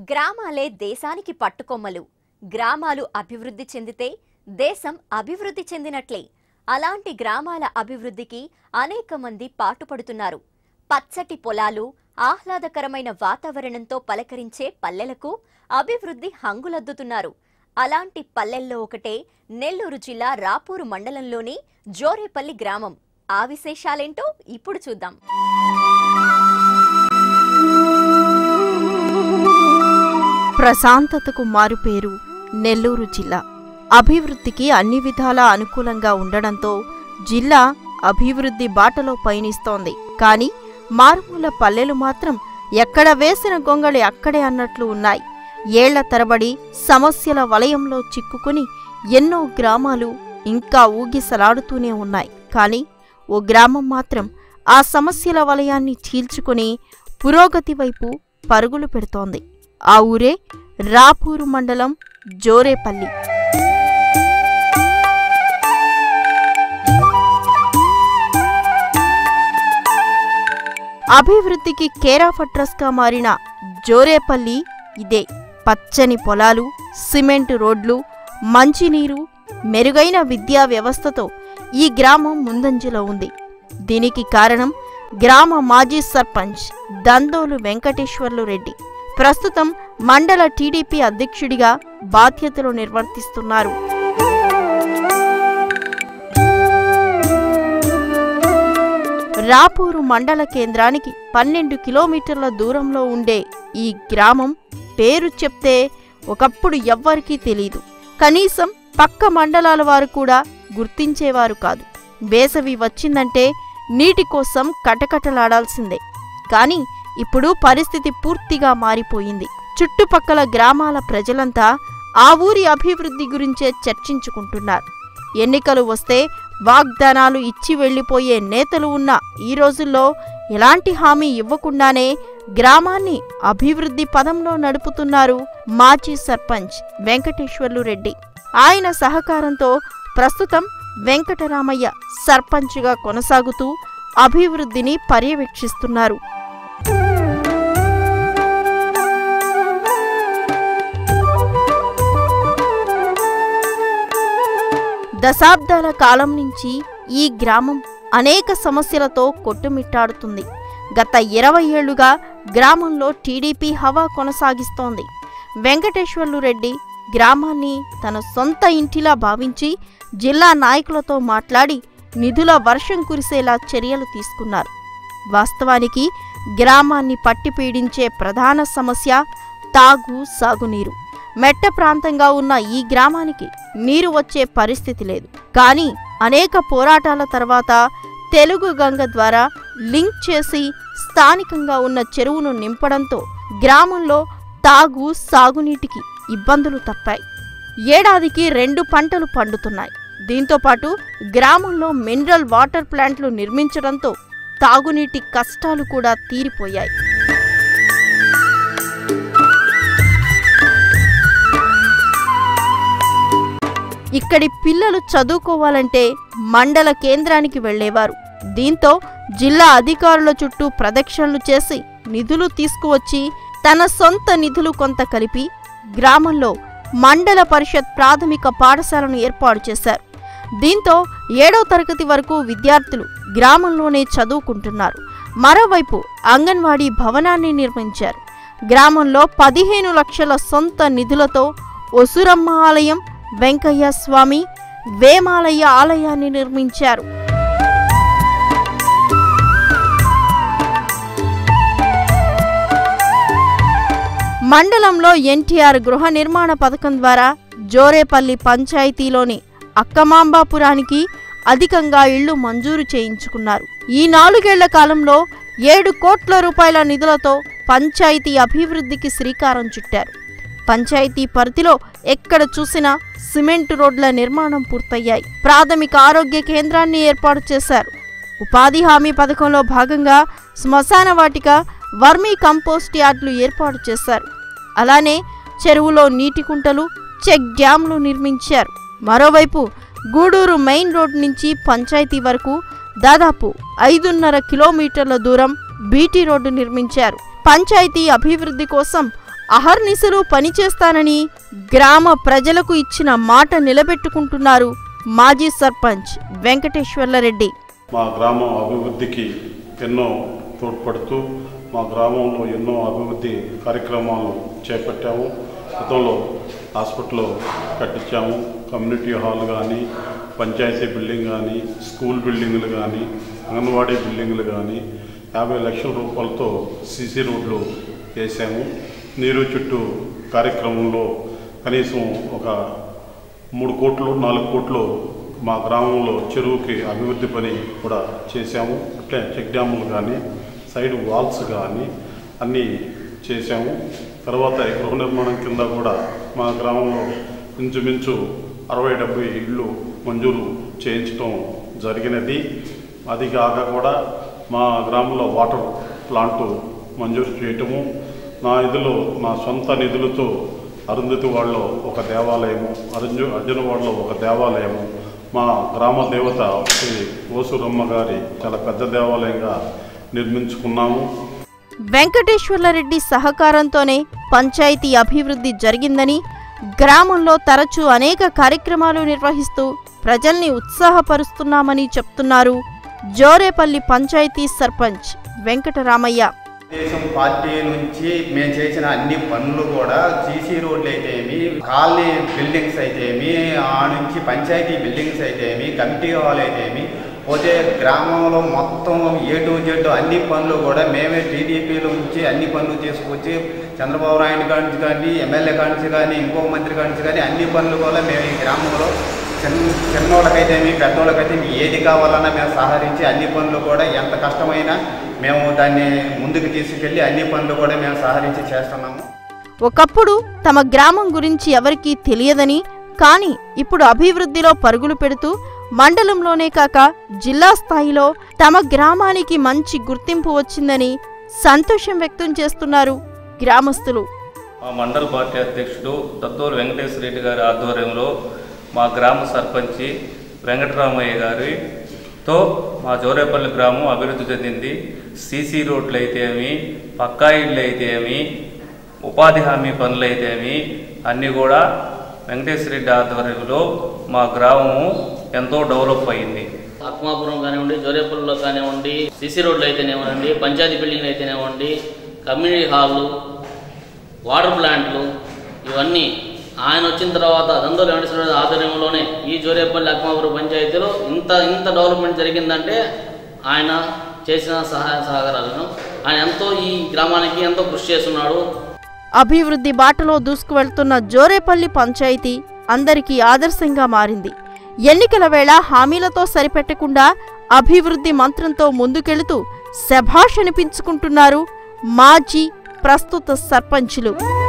గ్రామాలే దేశానికి పట్టుకొమ్మలు గ్రామాలు అభివృద్ధి చెందితే దేశం అభివృద్ధి చెందినట్లే అలాంటి గ్రామాల అభివృద్ధికి అనేక మంది పాటుపడుతున్నారు పచ్చటి పొలాలు ఆహ్లాదకరమైన వాతావరణంతో పలకరించే పల్లెలకు అభివృద్ధి హంగులద్దుతున్నారు అలాంటి పల్లెల్లో ఒకటే నెల్లూరు జిల్లా రాపూరు మండలంలోని జోరేపల్లి గ్రామం ఆ విశేషాలేంటో ఇప్పుడు చూద్దాం ప్రశాంతతకు మారుపేరు నెల్లూరు జిల్లా అభివృద్ధికి అన్ని విధాలా అనుకూలంగా ఉండడంతో జిల్లా అభివృద్ధి బాటలో పయనిస్తోంది కానీ మారుమూల పల్లెలు మాత్రం ఎక్కడ వేసిన గొంగళి అక్కడే అన్నట్లు ఉన్నాయి ఏళ్ల తరబడి సమస్యల వలయంలో చిక్కుకుని ఎన్నో గ్రామాలు ఇంకా ఊగిసలాడుతూనే ఉన్నాయి కానీ ఓ గ్రామం మాత్రం ఆ సమస్యల వలయాన్ని చీల్చుకుని పురోగతి వైపు పరుగులు పెడుతోంది ఆ ఊరే రాపూరు మండలం జోరేపల్లి అభివృద్ధికి కేరాఫట్రస్గా మారిన జోరేపల్లి ఇదే పచ్చని పొలాలు సిమెంట్ రోడ్లు మంచినీరు మెరుగైన విద్యా వ్యవస్థతో ఈ గ్రామం ముందంజలో ఉంది దీనికి కారణం గ్రామ మాజీ సర్పంచ్ దందోలు వెంకటేశ్వర్లు రెడ్డి ప్రస్తుతం మండల టీడీపీ అధ్యక్షుడిగా బాధ్యతలు నిర్వర్తిస్తున్నారు రాపూరు మండల కేంద్రానికి పన్నెండు కిలోమీటర్ల దూరంలో ఉండే ఈ గ్రామం పేరు చెప్తే ఒకప్పుడు ఎవ్వరికీ తెలీదు కనీసం పక్క మండలాల వారు కూడా గుర్తించేవారు కాదు వేసవి వచ్చిందంటే నీటి కోసం కటకటలాడాల్సిందే కానీ ఇప్పుడు పరిస్థితి పూర్తిగా మారిపోయింది చుట్టుపక్కల గ్రామాల ప్రజలంతా ఆ ఊరి అభివృద్ధి గురించే చర్చించుకుంటున్నారు ఎన్నికలు వస్తే వాగ్దానాలు ఇచ్చి వెళ్లిపోయే నేతలు ఉన్న ఈ రోజుల్లో ఎలాంటి హామీ ఇవ్వకుండానే గ్రామాన్ని అభివృద్ధి పదంలో నడుపుతున్నారు మాజీ సర్పంచ్ వెంకటేశ్వర్లు రెడ్డి ఆయన సహకారంతో ప్రస్తుతం వెంకటరామయ్య సర్పంచ్గా కొనసాగుతూ అభివృద్ధిని పర్యవేక్షిస్తున్నారు దశాబ్దాల కాలం నుంచి ఈ గ్రామం అనేక సమస్యలతో కొట్టుమిట్టాడుతుంది గత ఇరవై ఏళ్లుగా గ్రామంలో టీడీపీ హవా కొనసాగిస్తోంది వెంకటేశ్వర్లు రెడ్డి గ్రామాన్ని తన సొంత ఇంటిలా భావించి జిల్లా నాయకులతో మాట్లాడి నిధుల వర్షం కురిసేలా చర్యలు తీసుకున్నారు వాస్తవానికి గ్రామాన్ని పట్టి పీడించే ప్రధాన సమస్య తాగు సాగునీరు మెట్ట ప్రాంతంగా ఉన్న ఈ గ్రామానికి నీరు వచ్చే పరిస్థితి లేదు కానీ అనేక పోరాటాల తర్వాత తెలుగు గంగ ద్వారా లింక్ చేసి స్థానికంగా ఉన్న చెరువును నింపడంతో గ్రామంలో తాగు సాగునీటికి ఇబ్బందులు తప్పాయి ఏడాదికి రెండు పంటలు పండుతున్నాయి దీంతోపాటు గ్రామంలో మినరల్ వాటర్ ప్లాంట్లు నిర్మించడంతో తాగునీటి కష్టాలు కూడా తీరిపోయాయి ఇక్కడి పిల్లలు చదువుకోవాలంటే మండల కేంద్రానికి వెళ్లేవారు దీంతో జిల్లా అధికారుల చుట్టూ ప్రదక్షిణలు చేసి నిధులు తీసుకువచ్చి తన సొంత నిధులు కొంత కలిపి గ్రామంలో మండల పరిషత్ ప్రాథమిక పాఠశాలను ఏర్పాటు చేశారు దీంతో ఏడో తరగతి వరకు విద్యార్థులు గ్రామంలోనే చదువుకుంటున్నారు మరోవైపు అంగన్వాడీ భవనాన్ని నిర్మించారు గ్రామంలో పదిహేను లక్షల సొంత నిధులతో ఒసురమ్మ ఆలయం వెంకయ్య స్వామి వేమాలయ్య ఆలయాన్ని నిర్మించారు మండలంలో ఎన్టీఆర్ గృహ నిర్మాణ పథకం ద్వారా జోరేపల్లి పంచాయతీలోని అక్కమాంబాపురానికి అధికంగా ఇళ్లు మంజూరు చేయించుకున్నారు ఈ నాలుగేళ్ల కాలంలో ఏడు కోట్ల రూపాయల నిధులతో పంచాయతీ అభివృద్ధికి శ్రీకారం చుట్టారు పంచాయతీ పరిధిలో ఎక్కడ చూసినా సిమెంట్ రోడ్ల నిర్మాణం పూర్తయ్యాయి ప్రాథమిక ఆరోగ్య కేంద్రాన్ని ఏర్పాటు చేశారు ఉపాధి హామీ పథకంలో భాగంగా శ్మశాన వాటిక వర్మీ కంపోస్ట్ యార్డులు ఏర్పాటు చేశారు అలానే చెరువులో నీటి కుంటలు చెక్ డ్యాంలు నిర్మించారు మరోవైపు గూడూరు మెయిన్ రోడ్ నుంచి పంచాయతీ వరకు దాదాపు ఐదున్నర కిలోమీటర్ల దూరం బీటీ రోడ్డు నిర్మించారు పంచాయతీ అభివృద్ధి కోసం అహర్నిశలు పనిచేస్తానని గ్రామ ప్రజలకు ఇచ్చిన మాట నిలబెట్టుకుంటున్నారు మాజీ సర్పంచ్ వెంకటేశ్వర్లరెడ్డి మా గ్రామం అభివృద్ధికి ఎన్నో తోడ్పడుతూ మా గ్రామంలో ఎన్నో అభివృద్ధి కార్యక్రమాలు చేపట్టాము గతంలో హాస్పిటల్ కట్టించాము కమ్యూనిటీ హాల్ కానీ పంచాయతీ బిల్డింగ్ కానీ స్కూల్ బిల్డింగులు కానీ అంగన్వాడీ బిల్డింగులు కానీ యాభై లక్షల రూపాయలతో సీసీ రోడ్లు వేసాము నీరు చుట్టూ కార్యక్రమంలో కనీసం ఒక మూడు కోట్లు నాలుగు కోట్లు మా గ్రామంలో చెరువుకి అభివృద్ధి పని కూడా చేశాము అట్లే చెక్ డ్యాములు కానీ సైడ్ వాల్స్ కానీ అన్నీ చేశాము తర్వాత ఈ గృహ నిర్మాణం కింద కూడా మా గ్రామంలో ఇంచుమించు అరవై డెబ్బై ఇళ్ళు మంజూరు చేయించడం జరిగినది అది కాక కూడా మా గ్రామంలో వాటర్ ప్లాంటు మంజూరు చేయటము నా నిధులు నా సొంత నిధులతో అరుంధతి వాళ్ళలో ఒక దేవాలయము అర్జు అర్జున వాళ్ళలో ఒక దేవాలయము మా గ్రామ దేవత శ్రీ ఓసురమ్మ గారి చాలా పెద్ద దేవాలయంగా నిర్మించుకున్నాము వెంకటేశ్వర్లరెడ్డి సహకారంతోనే పంచాయతీ అభివృద్ధి జరిగిందని గ్రామంలో తరచూ అనేక కార్యక్రమాలు నిర్వహిస్తూ ప్రజల్ని ఉత్సాహపరుస్తున్నామని చెప్తున్నారు జోరేపల్లి పంచాయతీ సర్పంచ్ వెంకటరామయ్య తెలుగుదేశం పార్టీ నుంచి మేము చేసిన అన్ని పనులు కూడా సీసీ రోడ్లు అయితేమి కాలనీ బిల్డింగ్స్ అయితేమి ఆ నుంచి పంచాయతీ బిల్డింగ్స్ అయితేమి కమిటీ హాల్ అయితేమి పోతే గ్రామంలో మొత్తం ఏ టు జెడ్ అన్ని పనులు కూడా మేమే టీడీపీలో నుంచి అన్ని పనులు తీసుకొచ్చి చంద్రబాబు నాయుడు కానించి కానీ ఎమ్మెల్యే కానించి కానీ ఇంకో మంత్రి కానించి కానీ అన్ని పనులు కూడా మేము ఈ గ్రామంలో చిన్న చిన్నోళ్ళకైతేమి పెద్దోళ్ళకైతేమి ఏది కావాలన్నా మేము సహకరించి అన్ని పనులు కూడా ఎంత కష్టమైనా మేము దాన్ని ముందుకు తీసుకెళ్ళి అన్ని పనులు కూడా మేము సహకరించి చేస్తున్నాము ఒకప్పుడు తమ గ్రామం గురించి ఎవరికీ తెలియదని కానీ ఇప్పుడు అభివృద్ధిలో పరుగులు పెడుతూ మండలంలోనే కాక జిల్లా స్థాయిలో తమ గ్రామానికి మంచి గుర్తింపు వచ్చిందని సంతోషం వ్యక్తం చేస్తున్నారు గ్రామస్తులు మా మండల పార్టీ అధ్యక్షుడు దత్తూరు వెంకటేశ్వర రెడ్డి గారి ఆధ్వర్యంలో మా గ్రామ సర్పంచి వెంకటరామయ్య గారితో మా జోరేపల్లి గ్రామం అభివృద్ధి చెందింది సీసీ రోడ్లు అయితేమి పక్కా ఇళ్ళు అయితేమి ఉపాధి హామీ పనులు అయితేమి అన్నీ కూడా వెంకటేశ్వర రెడ్డి ఆధ్వర్యంలో మా గ్రామము ఎంతో డెవలప్ అయింది ఆత్మాపురం కానివ్వండి జోరేపల్లిలో కానివ్వండి సిసి రోడ్లు అయితేనేవ్వండి పంచాయతీ బిల్డింగ్లు అయితేనేవ్వండి కమ్యూనిటీ హాళ్ళు వాటర్ ప్లాంట్లు ఇవన్నీ ఆయన వచ్చిన తర్వాత దందోలు వెంకటేశ్వర ఆధ్వర్యంలోనే ఈ జోరేపల్లి అక్మాపురం పంచాయతీలో ఇంత ఇంత డెవలప్మెంట్ జరిగిందంటే ఆయన చేసిన సహాయ సహకారాలను ఆయన ఎంతో ఈ గ్రామానికి ఎంతో కృషి చేస్తున్నాడు అభివృద్ధి బాటలో దూసుకువెళ్తున్న జోరేపల్లి పంచాయతీ అందరికీ ఆదర్శంగా మారింది ఎన్నికల వేళ హామీలతో సరిపెట్టకుండా అభివృద్ధి మంత్రంతో ముందుకెళుతూ శభాష్ అనిపించుకుంటున్నారు మాజీ ప్రస్తుత సర్పంచులు